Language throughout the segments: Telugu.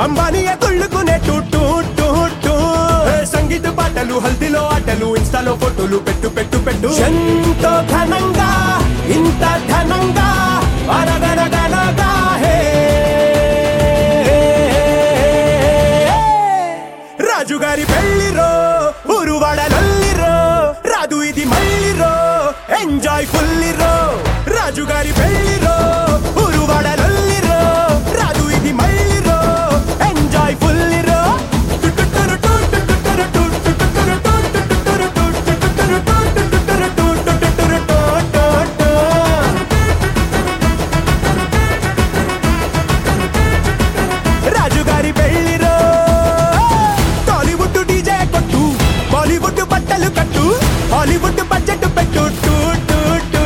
అంబానీ కుళ్ళుకునే టూ టూ టూ టూ ఏ సంగీత పాటలు హల్దీలో ఆటలు ఇన్స్టాలో ఫోటోలు పెట్టు పెట్టు పెట్టు ఎంతో ఘనంగా ఇంత ఘనంగా అనగనగనగా హే రాజుగారి పెళ్లిరో ఊరువాడలల్లిరో రాదు ఇది మళ్ళీరో ఎంజాయ్ ఫుల్లిరో రాజుగారి పెళ్లిరో ఊరువాడలల్లిరో రాదు ఇది మళ్ళీరో ఎంజాయ్ ఫుల్లిరో రాజుగారి పెళ్లిరో టాలీవుడ్ డీజే కొట్టు బాలీవుడ్ బట్టలు కట్టు హాలీవుడ్ బడ్జెట్ పెట్టు టూ టూ టూ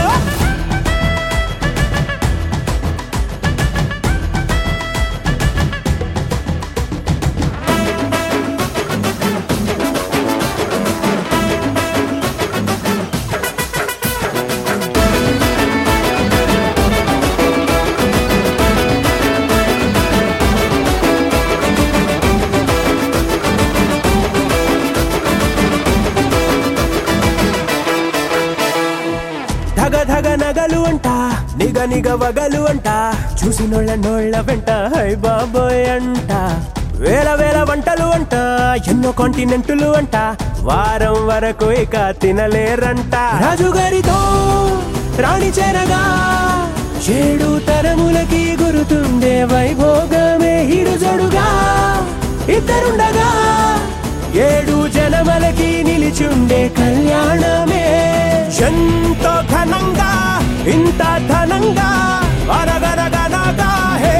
ధగ ధగ నగలు అంట నిగ నిగ వగలు అంట చూసినోళ్ళ నోళ్ళ వెంట హై బాబోయ్ అంట వేల వేల వంటలు అంట ఎన్నో కాంటినెంటులు అంట వారం వరకు ఇక తినలేరంట రాజుగారితో రాణి చేరగా ఏడు తరములకి గురుతుండే వైభోగమే హిడుజడుగా ఇద్దరుండగా ఏడు జనమలకి నిలిచుండే కళ్యాణమే ఎంతో ఘనంగా ఇంత ఘనంగా అనగనగనగా హే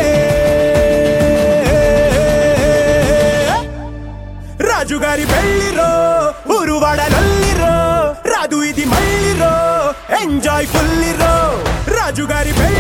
రాజుగారి పెళ్లిరో ఊరువాడలల్లిరో రాదు ఇది మళ్ళీరో ఎంజాయ్ ఫుల్లిరో రాజుగారి పెళ్లి